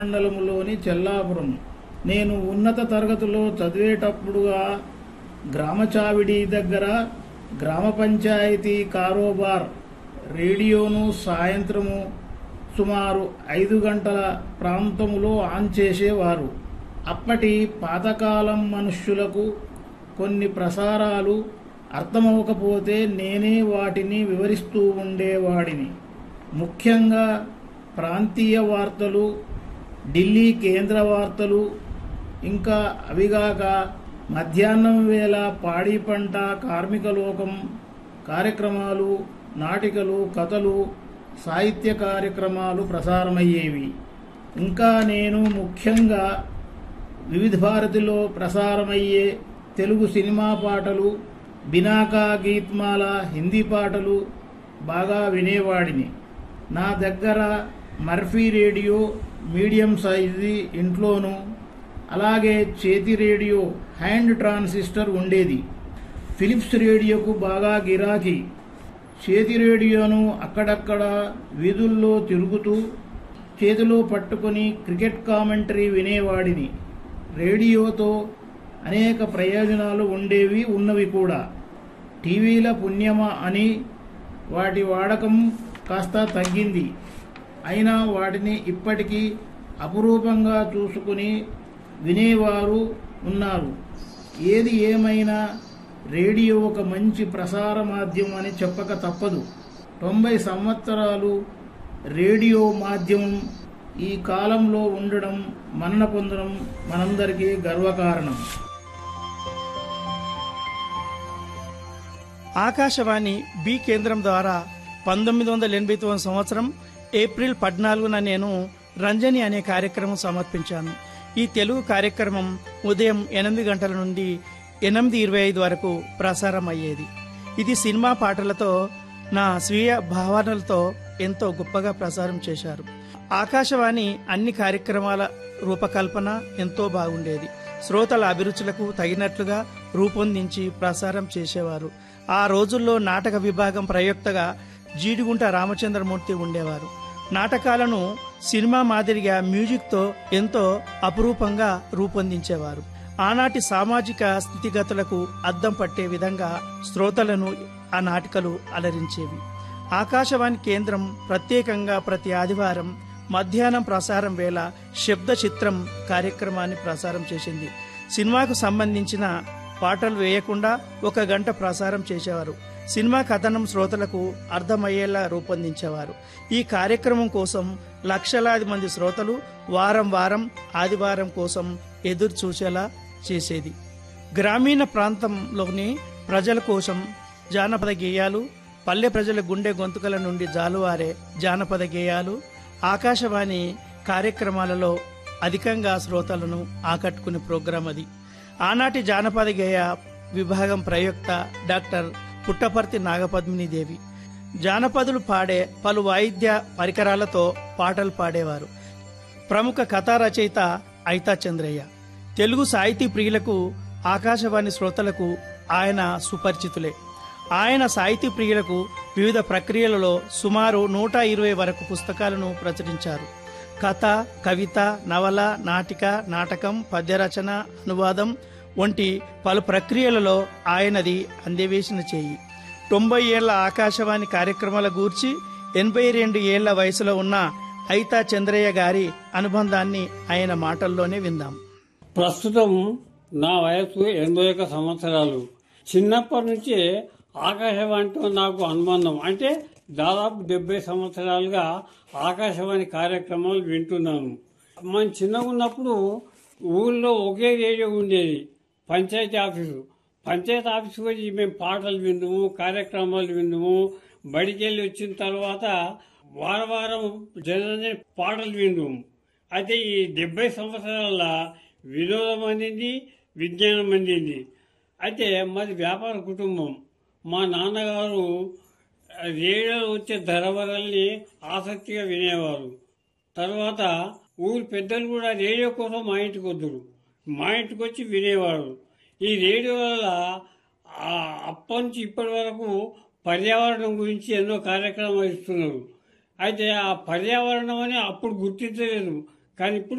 మండలములోని చెల్లాపురం నేను ఉన్నత తరగతిలో చదివేటప్పుడుగా గ్రామచావిడి దగ్గర గ్రామ పంచాయతీ కారోబార్ రేడియోను సాయంత్రము సుమారు ఐదు గంటల ప్రాంతములో ఆన్ చేసేవారు అప్పటి పాతకాలం మనుష్యులకు కొన్ని ప్రసారాలు అర్థమవకపోతే నేనే వాటిని వివరిస్తూ ఉండేవాడిని ముఖ్యంగా ప్రాంతీయ వార్తలు ఢిల్లీ కేంద్ర వార్తలు ఇంకా అవిగాక మధ్యాహ్నం వేళ పాడి పంట కార్మిక లోకం కార్యక్రమాలు నాటికలు కథలు సాహిత్య కార్యక్రమాలు ప్రసారమయ్యేవి ఇంకా నేను ముఖ్యంగా వివిధ భారతిలో ప్రసారమయ్యే తెలుగు సినిమా పాటలు బినాకా గీత్మాల హిందీ పాటలు బాగా వినేవాడిని నా దగ్గర మర్ఫీ రేడియో మీడియం సైజు ఇంట్లోనూ అలాగే చేతి రేడియో హ్యాండ్ ట్రాన్సిస్టర్ ఉండేది ఫిలిప్స్ రేడియోకు బాగా గిరాకీ చేతి రేడియోను అక్కడక్కడ వీధుల్లో తిరుగుతూ చేతిలో పట్టుకొని క్రికెట్ కామెంటరీ వినేవాడిని రేడియోతో అనేక ప్రయోజనాలు ఉండేవి ఉన్నవి కూడా టీవీల పుణ్యమా అని వాటి వాడకం కాస్త తగ్గింది అయినా వాటిని ఇప్పటికీ అపురూపంగా చూసుకుని వినేవారు ఉన్నారు ఏది ఏమైనా రేడియో ఒక మంచి ప్రసార మాధ్యమం అని చెప్పక తప్పదు తొంభై సంవత్సరాలు రేడియో మాధ్యమం ఈ కాలంలో ఉండడం మన్నన పొందడం మనందరికీ గర్వకారణం ఆకాశవాణి బి కేంద్రం ద్వారా పంతొమ్మిది వందల ఎనభై తొమ్మిది సంవత్సరం ఏప్రిల్ పద్నాలుగున నేను రంజని అనే కార్యక్రమం సమర్పించాను ఈ తెలుగు కార్యక్రమం ఉదయం ఎనిమిది గంటల నుండి ఎనిమిది ఇరవై ఐదు వరకు ప్రసారం అయ్యేది ఇది సినిమా పాటలతో నా స్వీయ భావనలతో ఎంతో గొప్పగా ప్రసారం చేశారు ఆకాశవాణి అన్ని కార్యక్రమాల రూపకల్పన ఎంతో బాగుండేది శ్రోతల అభిరుచులకు తగినట్లుగా రూపొందించి ప్రసారం చేసేవారు ఆ రోజుల్లో నాటక విభాగం ప్రయోక్తగా జీడిగుంట రామచంద్రమూర్తి ఉండేవారు నాటకాలను సినిమా మాదిరిగా మ్యూజిక్తో ఎంతో అపురూపంగా రూపొందించేవారు ఆనాటి సామాజిక స్థితిగతులకు అద్దం పట్టే విధంగా శ్రోతలను ఆ నాటికలు అలరించేవి ఆకాశవాణి కేంద్రం ప్రత్యేకంగా ప్రతి ఆదివారం మధ్యాహ్నం ప్రసారం వేళ శబ్ద చిత్రం కార్యక్రమాన్ని ప్రసారం చేసింది సినిమాకు సంబంధించిన పాటలు వేయకుండా ఒక గంట ప్రసారం చేసేవారు సినిమా కథనం శ్రోతలకు అర్థమయ్యేలా రూపొందించేవారు ఈ కార్యక్రమం కోసం లక్షలాది మంది శ్రోతలు వారం వారం ఆదివారం కోసం ఎదురు చూసేలా చేసేది గ్రామీణ ప్రాంతంలోని ప్రజల కోసం జానపద గేయాలు పల్లె ప్రజల గుండె గొంతుకల నుండి జాలువారే జానపద గేయాలు ఆకాశవాణి కార్యక్రమాలలో అధికంగా శ్రోతలను ఆకట్టుకునే ప్రోగ్రాం అది ఆనాటి జానపద గేయ విభాగం ప్రయుక్త డాక్టర్ పుట్టపర్తి నాగపద్మిని దేవి జానపదులు పాడే పలు వాయిద్య పరికరాలతో పాటలు పాడేవారు ప్రముఖ కథా రచయిత ఐతా చంద్రయ్య తెలుగు సాహితీ ప్రియులకు ఆకాశవాణి శ్రోతలకు ఆయన సుపరిచితులే ఆయన సాహితీ ప్రియులకు వివిధ ప్రక్రియలలో సుమారు నూట ఇరవై వరకు పుస్తకాలను ప్రచురించారు కథ కవిత నవల నాటిక నాటకం పద్యరచన అనువాదం వంటి పలు ప్రక్రియలలో ఆయనది అందవేసిన చేయి తొంభై ఏళ్ల ఆకాశవాణి కార్యక్రమాల గూర్చి ఎనభై రెండు ఏళ్ల వయసులో ఉన్న ఐతా చంద్రయ్య గారి అనుబంధాన్ని ఆయన మాటల్లోనే విందాం ప్రస్తుతం నా వయసు ఎనభై ఒక సంవత్సరాలు చిన్నప్పటి నుంచే ఆకాశవాణితో నాకు అనుబంధం అంటే దాదాపు డెబ్బై సంవత్సరాలుగా ఆకాశవాణి కార్యక్రమాలు వింటున్నాను మనం చిన్నగా ఉన్నప్పుడు ఊళ్ళో ఒకే రేడియో ఉండేది పంచాయతీ ఆఫీసు పంచాయతీ ఆఫీసు వచ్చి మేము పాటలు విందుము కార్యక్రమాలు విందుము బడికి వెళ్ళి వచ్చిన తర్వాత వారం వారం జనరల్ పాటలు విందుము అయితే ఈ డెబ్బై సంవత్సరాల వినోదం అందింది విజ్ఞానం అందింది అయితే మాది వ్యాపార కుటుంబం మా నాన్నగారు రేడియోలో వచ్చే ధరవరల్ని ఆసక్తిగా వినేవారు తర్వాత ఊరి పెద్దలు కూడా రేడియో కోసం మా ఇంటికి వద్దురు మా ఇంటికి వచ్చి వినేవారు ఈ రేడియో వల్ల ఆ అప్పటి నుంచి ఇప్పటి వరకు పర్యావరణం గురించి ఎన్నో కార్యక్రమాలు ఇస్తున్నారు అయితే ఆ పర్యావరణం అని అప్పుడు గుర్తించలేదు కానీ ఇప్పుడు